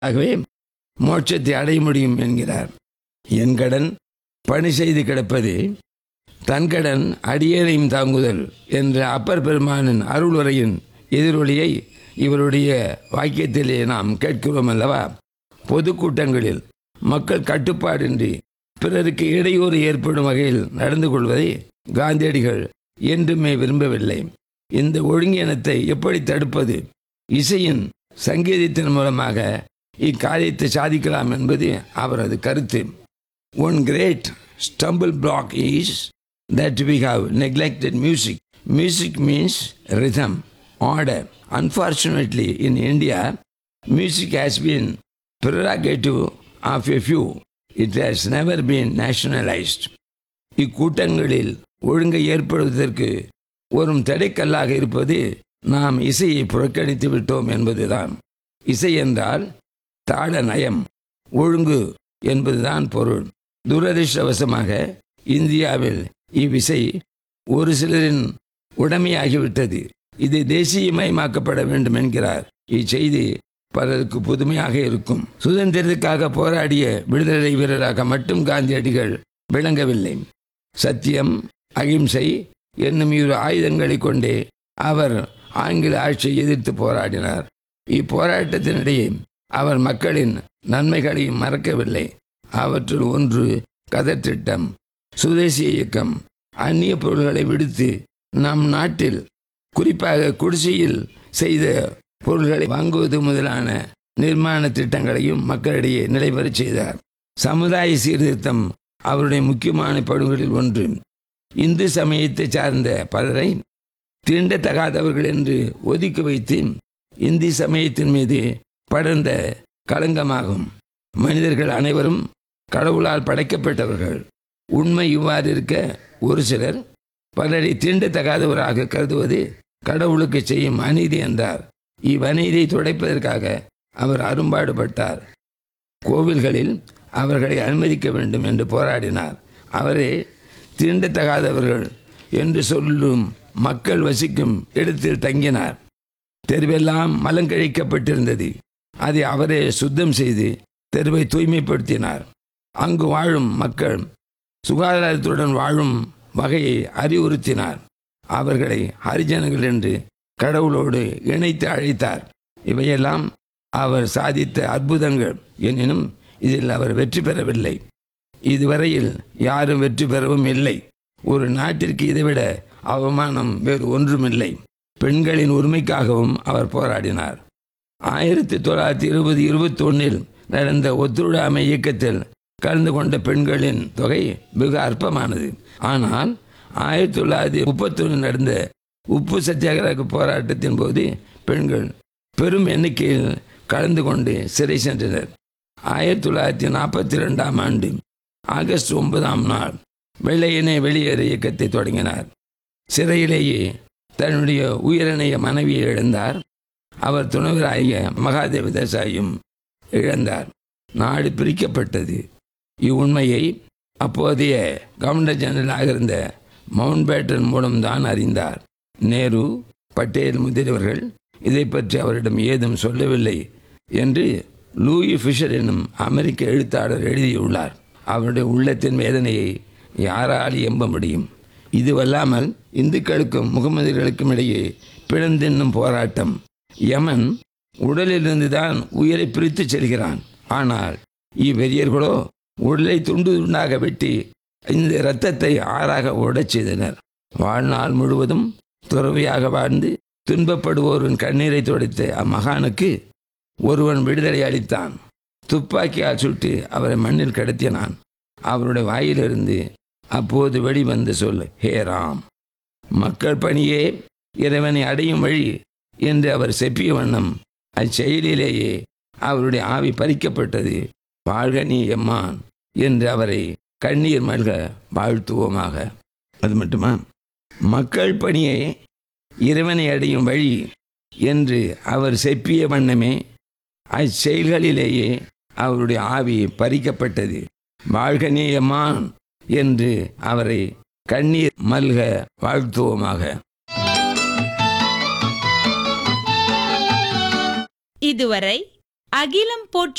ஆகவே மோட்சத்தை அடைய முடியும் என்கிறார் என் கடன் பணி செய்து கிடப்பது தன் கடன் அடியேனையும் தாங்குதல் என்ற அப்பர் பெருமானின் அருளுரையின் எதிரொலியை இவருடைய வாக்கியத்திலே நாம் கேட்கிறோம் அல்லவா பொதுக்கூட்டங்களில் மக்கள் கட்டுப்பாடின்றி பிறருக்கு இடையூறு ஏற்படும் வகையில் நடந்து கொள்வதை காந்தியடிகள் என்றுமே விரும்பவில்லை இந்த ஒழுங்கினத்தை எப்படி தடுப்பது இசையின் சங்கீதத்தின் மூலமாக இக்காரியத்தை சாதிக்கலாம் என்பது அவரது கருத்து one great stumble block is that we have neglected music music means rhythm order unfortunately in India music has been prerogative of a few. It has never been nationalized. இக்கூட்டங்களில் ஒழுங்கை ஏற்படுவதற்கு ஒரு தடைக்கல்லாக இருப்பது நாம் இசையை புறக்கணித்து விட்டோம் என்பதுதான் இசை என்றால் தாள நயம் ஒழுங்கு என்பதுதான் பொருள் துரதிருஷ்டவசமாக இந்தியாவில் இவ்விசை ஒரு சிலரின் உடைமையாகிவிட்டது இது தேசியமயமாக்கப்பட வேண்டும் என்கிறார் இச்செய்தி பலருக்கு புதுமையாக இருக்கும் சுதந்திரத்துக்காக போராடிய விடுதலை வீரராக மட்டும் காந்தியடிகள் விளங்கவில்லை சத்தியம் அகிம்சை என்னும் இரு ஆயுதங்களை கொண்டே அவர் ஆங்கில ஆட்சியை எதிர்த்து போராடினார் இப்போராட்டத்தினிடையே அவர் மக்களின் நன்மைகளையும் மறக்கவில்லை அவற்றுள் ஒன்று கதர் திட்டம் சுதேசிய இயக்கம் அந்நிய பொருள்களை விடுத்து நம் நாட்டில் குறிப்பாக குடிசையில் செய்த பொருள்களை வாங்குவது முதலான நிர்மாண திட்டங்களையும் மக்களிடையே நிலைபெறச் செய்தார் சமுதாய சீர்திருத்தம் அவருடைய முக்கியமான படுகளில் ஒன்று இந்து சமயத்தை சார்ந்த பலரை தீண்டத்தகாதவர்கள் என்று ஒதுக்கி வைத்து இந்தி சமயத்தின் மீது படர்ந்த களங்கமாகும் மனிதர்கள் அனைவரும் கடவுளால் படைக்கப்பட்டவர்கள் உண்மை இவ்வாறு இருக்க ஒரு சிலர் பலரை தீண்டத்தகாதவராக கருதுவது கடவுளுக்கு செய்யும் அநீதி என்றார் இவ்வநீதியை துடைப்பதற்காக அவர் அரும்பாடுபட்டார் கோவில்களில் அவர்களை அனுமதிக்க வேண்டும் என்று போராடினார் அவரே தீண்டத்தகாதவர்கள் என்று சொல்லும் மக்கள் வசிக்கும் இடத்தில் தங்கினார் தெருவெல்லாம் மலங்கழிக்கப்பட்டிருந்தது அதை அவரே சுத்தம் செய்து தெருவை தூய்மைப்படுத்தினார் அங்கு வாழும் மக்கள் சுகாதாரத்துடன் வாழும் வகையை அறிவுறுத்தினார் அவர்களை ஹரிஜனங்கள் என்று கடவுளோடு இணைத்து அழைத்தார் இவையெல்லாம் அவர் சாதித்த அற்புதங்கள் எனினும் இதில் அவர் வெற்றி பெறவில்லை இதுவரையில் யாரும் வெற்றி பெறவும் இல்லை ஒரு நாட்டிற்கு இதைவிட அவமானம் வேறு ஒன்றுமில்லை பெண்களின் உரிமைக்காகவும் அவர் போராடினார் ஆயிரத்தி தொள்ளாயிரத்தி இருபது இருபத்தி ஒன்றில் நடந்த ஒத்துழையாமை இயக்கத்தில் கலந்து கொண்ட பெண்களின் தொகை மிக அற்பமானது ஆனால் ஆயிரத்தி தொள்ளாயிரத்தி முப்பத்தொன்று நடந்த உப்பு சத்தியாகிரக போராட்டத்தின் போது பெண்கள் பெரும் எண்ணிக்கையில் கலந்து கொண்டு சிறை சென்றனர் ஆயிரத்தி தொள்ளாயிரத்தி நாற்பத்தி ரெண்டாம் ஆண்டு ஆகஸ்ட் ஒன்பதாம் நாள் வெள்ளையனே வெளியேறு இயக்கத்தை தொடங்கினார் சிறையிலேயே தன்னுடைய உயிரினைய மனைவியை இழந்தார் அவர் துணைவராகிய மகாதேவ தேசாயும் இழந்தார் நாடு பிரிக்கப்பட்டது இவ்வுண்மையை அப்போதைய கவர்னர் ஜெனரலாக இருந்த மவுண்ட் பேட்டன் மூலம்தான் அறிந்தார் நேரு பட்டேல் முதலியவர்கள் இதை பற்றி அவரிடம் ஏதும் சொல்லவில்லை என்று லூயி ஃபிஷர் என்னும் அமெரிக்க எழுத்தாளர் எழுதியுள்ளார் அவருடைய உள்ளத்தின் வேதனையை யாரால் எம்ப முடியும் இதுவல்லாமல் இந்துக்களுக்கும் முகமதியர்களுக்கும் இடையே பிளந்தென்னும் போராட்டம் யமன் உடலிலிருந்து தான் உயிரை பிரித்துச் செல்கிறான் ஆனால் இவ்வெறியர்களோ உடலை துண்டு துண்டாக வெட்டி இந்த இரத்தத்தை ஆறாக ஓடச் செய்தனர் வாழ்நாள் முழுவதும் துறவியாக வாழ்ந்து துன்பப்படுவோரின் கண்ணீரை துடைத்த அம்மகானுக்கு ஒருவன் விடுதலை அளித்தான் துப்பாக்கியால் சுட்டு அவரை மண்ணில் கடத்தினான் அவருடைய வாயிலிருந்து அப்போது வெளிவந்த சொல் ஹே ராம் மக்கள் பணியே இறைவனை அடையும் வழி என்று அவர் செப்பிய வண்ணம் அச்செயலிலேயே அவருடைய ஆவி பறிக்கப்பட்டது வாழ்க நீ எம்மான் என்று அவரை கண்ணீர் மல்க வாழ்த்துவோமாக அது மட்டுமா மக்கள் பணியை இறைவனை அடையும் வழி என்று அவர் செப்பிய வண்ணமே அச்செயல்களிலேயே அவருடைய ஆவி பறிக்கப்பட்டது வாழ்க நீ எம்மான் என்று அவரை கண்ணீர் மல்க வாழ்த்துவோமாக இதுவரை அகிலம் போற்றி